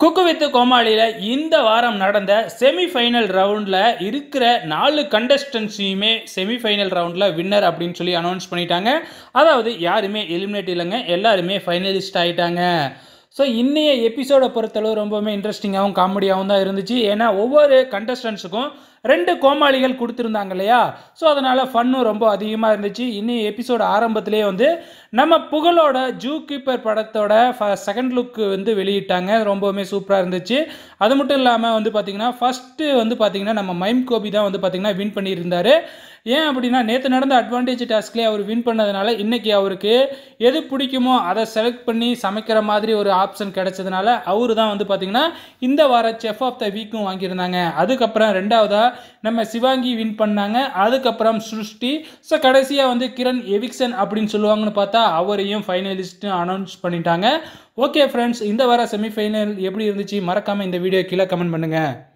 குக்கு with கோமாளியில் இந்த வாரம் நடந்த செமிஃபைனல் ரவுண்டில் இருக்கிற நாலு கண்டஸ்டன்ஸையுமே செமிஃபைனல் ரவுண்டில் வின்னர் அப்படின்னு சொல்லி அனௌன்ஸ் பண்ணிட்டாங்க அதாவது யாருமே எலிமினேட் இல்லைங்க எல்லாருமே ஃபைனலிஸ்ட் ஆயிட்டாங்க ஸோ இன்னைய எபிசோடை பொறுத்தளவு ரொம்பவுமே இன்ட்ரெஸ்டிங்காகவும் காமெடியாகவும் தான் இருந்துச்சு ஏன்னா ஒவ்வொரு கண்டஸ்டன்ஸுக்கும் ரெண்டு கோமாளிகள் கொடுத்துருந்தாங்க இல்லையா ஸோ அதனால் ஃபன்னும் ரொம்ப அதிகமாக இருந்துச்சு இன்னைய எபிசோடு ஆரம்பத்திலே வந்து நம்ம புகழோட ஜூ கீப்பர் படத்தோட செகண்ட் லுக் வந்து வெளியிட்டாங்க ரொம்பவுமே சூப்பராக இருந்துச்சு அது மட்டும் இல்லாமல் வந்து பார்த்திங்கன்னா ஃபஸ்ட்டு வந்து பார்த்திங்கன்னா நம்ம மைம் கோபி தான் வந்து பார்த்திங்கன்னா வின் பண்ணியிருந்தாரு ஏன் அப்படின்னா நேற்று நடந்த அட்வான்டேஜ் டாஸ்க்லேயே அவர் வின் பண்ணதுனால இன்றைக்கி அவருக்கு எது பிடிக்குமோ அதை செலக்ட் பண்ணி சமைக்கிற மாதிரி ஒரு ஆப்ஷன் கிடைச்சதுனால அவர் தான் வந்து பார்த்திங்கன்னா இந்த வார செஃப் ஆஃப் த வீக்கும் வாங்கியிருந்தாங்க அதுக்கப்புறம் ரெண்டாவதாக நம்ம சிவாங்கி வின் பண்ணாங்க அதுக்கப்புறம் சிருஷ்டி ஸோ கடைசியாக வந்து கிரண் எவிக்சன் அப்படின்னு சொல்லுவாங்கன்னு பார்த்தா அவரையும் ஃபைனலிஸ்ட்டு அனௌன்ஸ் பண்ணிட்டாங்க ஓகே ஃப்ரெண்ட்ஸ் இந்த வார செமிஃபைனல் எப்படி இருந்துச்சு மறக்காமல் இந்த வீடியோ கீழே கமெண்ட் பண்ணுங்கள்